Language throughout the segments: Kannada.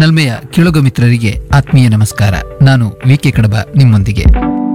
ನಲ್ಮೆಯ ಕೇಳುಗ ಮಿತ್ರರಿಗೆ ಆತ್ಮೀಯ ನಮಸ್ಕಾರ ನಾನು ವಿ ಕೆ ಕಡಬ ನಿಮ್ಮೊಂದಿಗೆ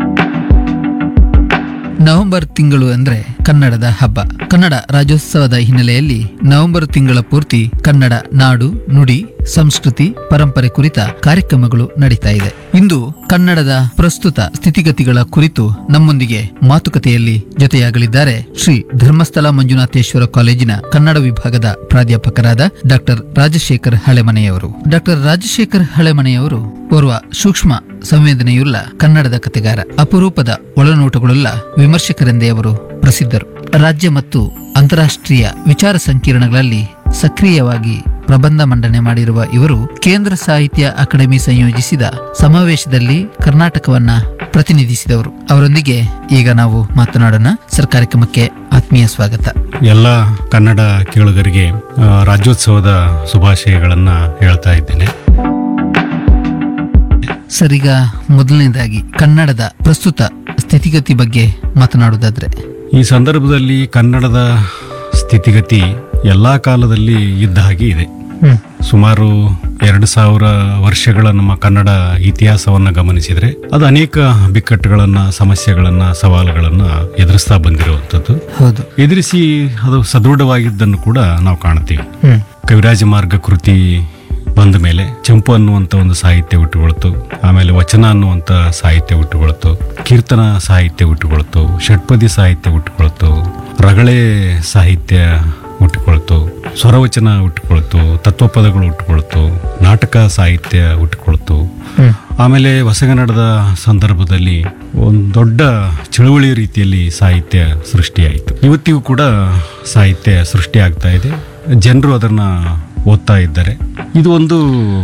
ನವೆಂಬರ್ ತಿಂಗಳು ಅಂದ್ರೆ ಕನ್ನಡದ ಹಬ್ಬ ಕನ್ನಡ ರಾಜ್ಯೋತ್ಸವದ ಹಿನ್ನೆಲೆಯಲ್ಲಿ ನವೆಂಬರ್ ತಿಂಗಳ ಪೂರ್ತಿ ಕನ್ನಡ ನಾಡು ನುಡಿ ಸಂಸ್ಕೃತಿ ಪರಂಪರೆ ಕುರಿತ ಕಾರ್ಯಕ್ರಮಗಳು ನಡೀತಾ ಇದೆ ಇಂದು ಕನ್ನಡದ ಪ್ರಸ್ತುತ ಸ್ಥಿತಿಗತಿಗಳ ಕುರಿತು ನಮ್ಮೊಂದಿಗೆ ಮಾತುಕತೆಯಲ್ಲಿ ಜೊತೆಯಾಗಲಿದ್ದಾರೆ ಶ್ರೀ ಧರ್ಮಸ್ಥಳ ಮಂಜುನಾಥೇಶ್ವರ ಕಾಲೇಜಿನ ಕನ್ನಡ ವಿಭಾಗದ ಪ್ರಾಧ್ಯಾಪಕರಾದ ಡಾಕ್ಟರ್ ರಾಜಶೇಖರ್ ಹಳೆಮನೆಯವರು ಡಾಕ್ಟರ್ ರಾಜಶೇಖರ್ ಹಳೆಮನೆಯವರು ಓರ್ವ ಸೂಕ್ಷ್ಮ ಸಂವೇದನೆಯುಳ್ಳ ಕನ್ನಡದ ಕತೆಗಾರ ಅಪರೂಪದ ಒಳನೋಟಗಳುಳ್ಳ ವಿಮರ್ಶಕರೆಂದೇ ಅವರು ಪ್ರಸಿದ್ಧರು ರಾಜ್ಯ ಮತ್ತು ಅಂತಾರಾಷ್ಟ್ರೀಯ ವಿಚಾರ ಸಂಕಿರಣಗಳಲ್ಲಿ ಸಕ್ರಿಯವಾಗಿ ಪ್ರಬಂಧ ಮಂಡನೆ ಮಾಡಿರುವ ಇವರು ಕೇಂದ್ರ ಸಾಹಿತ್ಯ ಅಕಾಡೆಮಿ ಸಂಯೋಜಿಸಿದ ಸಮಾವೇಶದಲ್ಲಿ ಕರ್ನಾಟಕವನ್ನ ಪ್ರತಿನಿಧಿಸಿದವರು ಅವರೊಂದಿಗೆ ಈಗ ನಾವು ಮಾತನಾಡೋಣ ಸರ್ ಕಾರ್ಯಕ್ರಮಕ್ಕೆ ಆತ್ಮೀಯ ಸ್ವಾಗತ ಎಲ್ಲ ಕನ್ನಡ ಕೇಳುಗರಿಗೆ ಆ, ರಾಜ್ಯೋತ್ಸವದ ಶುಭಾಶಯಗಳನ್ನ ಹೇಳ್ತಾ ಇದ್ದೇನೆ ಸರ್ ಈಗ ಮೊದಲನೇದಾಗಿ ಕನ್ನಡದ ಪ್ರಸ್ತುತ ಸ್ಥಿತಿಗತಿ ಬಗ್ಗೆ ಮಾತನಾಡುವುದಾದ್ರೆ ಈ ಸಂದರ್ಭದಲ್ಲಿ ಕನ್ನಡದ ಸ್ಥಿತಿಗತಿ ಎಲ್ಲಾ ಕಾಲದಲ್ಲಿ ಇದ್ದ ಹಾಗೆ ಇದೆ ಸುಮಾರು ಎರಡು ಸಾವಿರ ವರ್ಷಗಳ ನಮ್ಮ ಕನ್ನಡ ಇತಿಹಾಸವನ್ನ ಗಮನಿಸಿದ್ರೆ ಅದು ಅನೇಕ ಬಿಕ್ಕಟ್ಟುಗಳನ್ನ ಸಮಸ್ಯೆಗಳನ್ನ ಸವಾಲುಗಳನ್ನ ಎದುರಿಸ್ತಾ ಬಂದಿರುವಂಥದ್ದು ಹೌದು ಎದುರಿಸಿ ಅದು ಸದೃಢವಾಗಿದ್ದನ್ನು ಕೂಡ ನಾವು ಕಾಣ್ತೀವಿ ಹ್ಮ್ ಕವಿರಾಜ ಮಾರ್ಗ ಕೃತಿ ಬಂದ ಮೇಲೆ ಚಂಪು ಅನ್ನುವಂಥ ಒಂದು ಸಾಹಿತ್ಯ ಹುಟ್ಟುಕೊಳ್ತು ಆಮೇಲೆ ವಚನ ಅನ್ನುವಂಥ ಸಾಹಿತ್ಯ ಹುಟ್ಟುಕೊಳ್ತು ಕೀರ್ತನ ಸಾಹಿತ್ಯ ಹುಟ್ಟುಕೊಳ್ತು ಷಟ್ಪದಿ ಸಾಹಿತ್ಯ ಹುಟ್ಟುಕೊಳ್ತು ರಗಳೆ ಸಾಹಿತ್ಯ ಹುಟ್ಟುಕೊಳ್ತು ಸ್ವರವಚನ ಹುಟ್ಟುಕೊಳ್ತು ತತ್ವಪದಗಳು ಹುಟ್ಟುಕೊಳ್ತು ನಾಟಕ ಸಾಹಿತ್ಯ ಹುಟ್ಟುಕೊಳ್ತು ಹ್ಮ್ ಆಮೇಲೆ ಹೊಸಗನ್ನಡದ ಸಂದರ್ಭದಲ್ಲಿ ಒಂದು ದೊಡ್ಡ ಚಳುವಳಿ ರೀತಿಯಲ್ಲಿ ಸಾಹಿತ್ಯ ಸೃಷ್ಟಿಯಾಯಿತು ಇವತ್ತಿಗೂ ಕೂಡ ಸಾಹಿತ್ಯ ಸೃಷ್ಟಿಯಾಗ್ತಾ ಇದೆ ಜನರು ಅದನ್ನ ಓದ್ತಾ ಇದ್ದಾರೆ ಇದು ಒಂದು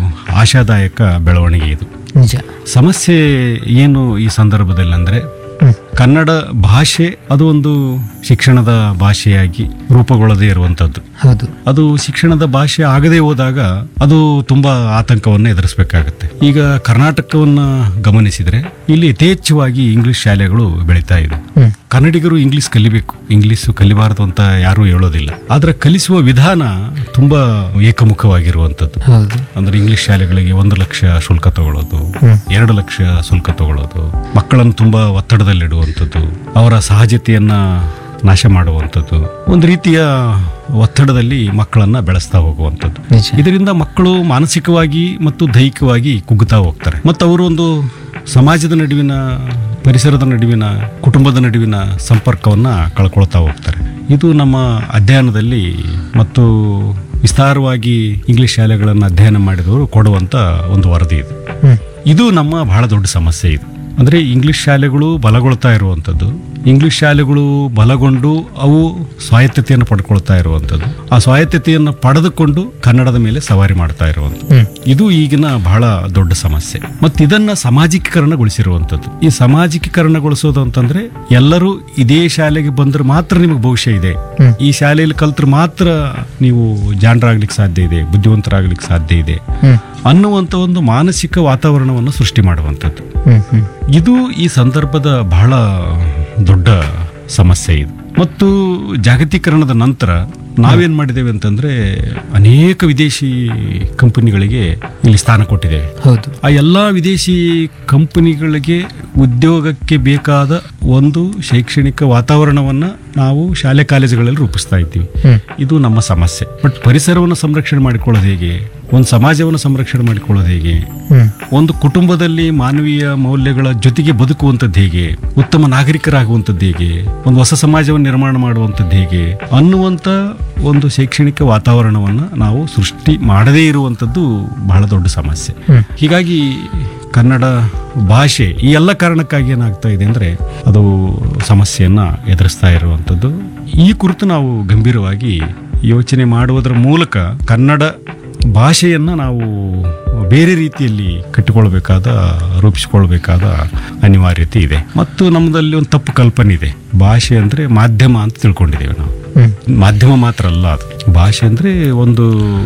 ಆಶಾದಾಯಕ ಬೆಳವಣಿಗೆ ಇದು ನಿಜ ಸಮಸ್ಯೆ ಏನು ಈ ಸಂದರ್ಭದಲ್ಲಿ ಅಂದ್ರೆ ಹ್ಮ್ ಕನ್ನಡ ಭಾಷೆ ಅದು ಒಂದು ಶಿಕ್ಷಣದ ಭಾಷೆಯಾಗಿ ರೂಪುಗೊಳ್ಳದೇ ಇರುವಂತದ್ದು ಹೌದು ಅದು ಶಿಕ್ಷಣದ ಭಾಷೆ ಆಗದೆ ಹೋದಾಗ ಅದು ತುಂಬಾ ಆತಂಕವನ್ನು ಎದುರಿಸಬೇಕಾಗತ್ತೆ ಈಗ ಕರ್ನಾಟಕವನ್ನ ಗಮನಿಸಿದ್ರೆ ಇಲ್ಲಿ ಯಥೇಚ್ಛವಾಗಿ ಇಂಗ್ಲಿಷ್ ಶಾಲೆಗಳು ಬೆಳೀತಾ ಇದೆ ಹ್ಮ್ ಕನ್ನಡಿಗರು ಇಂಗ್ಲಿಷ್ ಕಲಿಬೇಕು ಇಂಗ್ಲಿಷ್ ಕಲಿಬಾರದು ಅಂತ ಯಾರೂ ಹೇಳೋದಿಲ್ಲ ಆದ್ರೆ ಕಲಿಸುವ ವಿಧಾನ ತುಂಬಾ ಏಕಮುಖವಾಗಿರುವಂತದ್ದು ಹೌದು ಅಂದ್ರೆ ಇಂಗ್ಲಿಷ್ ಶಾಲೆಗಳಿಗೆ ಒಂದು ಲಕ್ಷ ಶುಲ್ಕ ತಗೊಳ್ಳೋದು ಹ್ಮ್. ಎರಡು ಲಕ್ಷ ಶುಲ್ಕ ತಗೊಳ್ಳೋದು ಮಕ್ಕಳನ್ನು ತುಂಬಾ ಒತ್ತಡದಲ್ಲಿಡುವಂಥದ್ದು ಅವರ ಸಹಜತೆಯನ್ನ ನಾಶ ಮಾಡುವಂಥದ್ದು ಒಂದು ರೀತಿಯ ಒತ್ತಡದಲ್ಲಿ ಮಕ್ಕಳನ್ನ ಬೆಳೆಸ್ತಾ ಹೋಗುವಂಥದ್ದು ನಿಜ ಇದರಿಂದ ಮಕ್ಕಳು ಮಾನಸಿಕವಾಗಿ ಮತ್ತು ದೈಹಿಕವಾಗಿ ಕುಗ್ಗುತ್ತಾ ಹೋಗ್ತಾರೆ ಮತ್ತು ಅವರು ಒಂದು ಸಮಾಜದ ನಡುವಿನ ಪರಿಸರದ ನಡುವಿನ ಕುಟುಂಬದ ನಡುವಿನ ಸಂಪರ್ಕವನ್ನ ಕಳ್ಕೊಳ್ತಾ ಹೋಗ್ತಾರೆ ಇದು ನಮ್ಮ ಅಧ್ಯಯನದಲ್ಲಿ ಮತ್ತು ವಿಸ್ತಾರವಾಗಿ ಇಂಗ್ಲಿಷ್ ಶಾಲೆಗಳನ್ನು ಅಧ್ಯಯನ ಮಾಡಿದವರು ಕೊಡುವಂತ ಒಂದು ವರದಿ ಇದು ಹ್ಮ್ ಇದು ನಮ್ಮ ಬಹಳ ದೊಡ್ಡ ಸಮಸ್ಯೆ ಇದು ಅಂದ್ರೆ ಇಂಗ್ಲಿಷ್ ಶಾಲೆಗಳು ಬಲಗೊಳ್ತಾ ಇರುವಂಥದ್ದು ಇಂಗ್ಲಿಷ್ ಶಾಲೆಗಳು ಬಲಗೊಂಡು ಅವು ಸ್ವಾಯತ್ತತೆಯನ್ನು ಪಡ್ಕೊಳ್ತಾ ಇರುವಂಥದ್ದು ಆ ಸ್ವಾಯತ್ತತೆಯನ್ನು ಪಡೆದುಕೊಂಡು ಕನ್ನಡದ ಮೇಲೆ ಸವಾರಿ ಮಾಡ್ತಾ ಇರುವಂಥದ್ದು ಹ್ಮ್ ಇದು ಈಗಿನ ಬಹಳ ದೊಡ್ಡ ಸಮಸ್ಯೆ ಮತ್ತು ಇದನ್ನ ಸಾಮಾಜಿಕೀಕರಣಗೊಳಿಸಿರುವಂಥದ್ದು ಈ ಸಾಮಾಜಿಕೀಕರಣಗೊಳಿಸೋದು ಅಂತಂದ್ರೆ ಎಲ್ಲರೂ ಇದೇ ಶಾಲೆಗೆ ಬಂದ್ರೆ ಮಾತ್ರ ನಿಮಗೆ ಭವಿಷ್ಯ ಇದೆ ಹ್ಮ್. ಈ ಶಾಲೆಯಲ್ಲಿ ಕಲ್ತ್ರೆ ಮಾತ್ರ ನೀವು ಜಾಣರಾಗ್ಲಿಕ್ಕೆ ಸಾಧ್ಯ ಇದೆ ಬುದ್ಧಿವಂತರಾಗ್ಲಿಕ್ಕೆ ಸಾಧ್ಯ ಇದೆ ಹ್ಮ್ ಅನ್ನುವಂಥ ಒಂದು ಮಾನಸಿಕ ವಾತಾವರಣವನ್ನು ಸೃಷ್ಟಿ ಮಾಡುವಂಥದ್ದು ಹ್ಮ್ ಹ್ಮ್ ಇದು ಈ ಸಂದರ್ಭದ ಬಹಳ ದೊಡ್ಡ ಸಮಸ್ಯೆ ಇದು ಮತ್ತು ಜಾಗತೀಕರಣದ ನಂತರ ನಾವೇನ್ ಮಾಡಿದ್ದೇವೆ ಅಂತಂದ್ರೆ ಅನೇಕ ವಿದೇಶಿ ಕಂಪನಿಗಳಿಗೆ ಇಲ್ಲಿ ಸ್ಥಾನ ಕೊಟ್ಟಿದ್ದೇವೆ ಹೌದು ಆ ಎಲ್ಲಾ ವಿದೇಶಿ ಕಂಪನಿಗಳಿಗೆ ಉದ್ಯೋಗಕ್ಕೆ ಬೇಕಾದ ಒಂದು ಶೈಕ್ಷಣಿಕ ವಾತಾವರಣವನ್ನ ನಾವು ಶಾಲೆ ಕಾಲೇಜುಗಳಲ್ಲಿ ರೂಪಿಸ್ತಾ ಇದ್ದೀವಿ ಹ್ಮ್ ಇದು ನಮ್ಮ ಸಮಸ್ಯೆ ಬಟ್ ಪರಿಸರವನ್ನು ಸಂರಕ್ಷಣೆ ಮಾಡಿಕೊಳ್ಳೋದು ಹೇಗೆ ಒಂದು ಸಮಾಜವನ್ನು ಸಂರಕ್ಷಣೆ ಮಾಡಿಕೊಳ್ಳೋದು ಹೇಗೆ ಹ್ಮ್ ಒಂದು ಕುಟುಂಬದಲ್ಲಿ ಮಾನವೀಯ ಮೌಲ್ಯಗಳ ಜೊತೆಗೆ ಬದುಕುವಂಥದ್ದು ಹೇಗೆ ಉತ್ತಮ ನಾಗರಿಕರಾಗುವಂಥದ್ದು ಹೇಗೆ ಒಂದು ಹೊಸ ಸಮಾಜವನ್ನು ನಿರ್ಮಾಣ ಮಾಡುವಂಥದ್ದು ಹೇಗೆ ಅನ್ನುವಂಥ ಒಂದು ಶೈಕ್ಷಣಿಕ ವಾತಾವರಣವನ್ನು ನಾವು ಸೃಷ್ಟಿ ಮಾಡದೇ ಇರುವಂಥದ್ದು ಬಹಳ ದೊಡ್ಡ ಸಮಸ್ಯೆ ಹ್ಮ್. ಹೀಗಾಗಿ ಕನ್ನಡ ಭಾಷೆ ಈ ಎಲ್ಲ ಕಾರಣಕ್ಕಾಗಿ ಏನಾಗ್ತಾ ಇದೆ ಅಂದ್ರೆ ಅದು ಸಮಸ್ಯೆಯನ್ನ ಎದುರಿಸ್ತಾ ಇರುವಂಥದ್ದು ಈ ಕುರಿತು ನಾವು ಗಂಭೀರವಾಗಿ ಯೋಚನೆ ಮಾಡುವುದರ ಮೂಲಕ ಕನ್ನಡ ಭಾಷೆಯನ್ನ ನಾವು ಬೇರೆ ರೀತಿಯಲ್ಲಿ ಕಟ್ಟಿಕೊಳ್ಬೇಕಾದ ರೂಪಿಸಿಕೊಳ್ಬೇಕಾದ ಅನಿವಾರ್ಯತೆ ಇದೆ ಮತ್ತು ನಮ್ಮದಲ್ಲಿ ಒಂದು ತಪ್ಪು ಕಲ್ಪನೆ ಇದೆ ಭಾಷೆ ಅಂದ್ರೆ ಮಾಧ್ಯಮ ಅಂತ ತಿಳ್ಕೊಂಡಿದ್ದೇವೆ ನಾವು ಹ್ಮ್ ಮಾಧ್ಯಮ ಮಾತ್ರ ಅಲ್ಲ ಅದು ಭಾಷೆ ಅಂದ್ರೆ ಒಂದು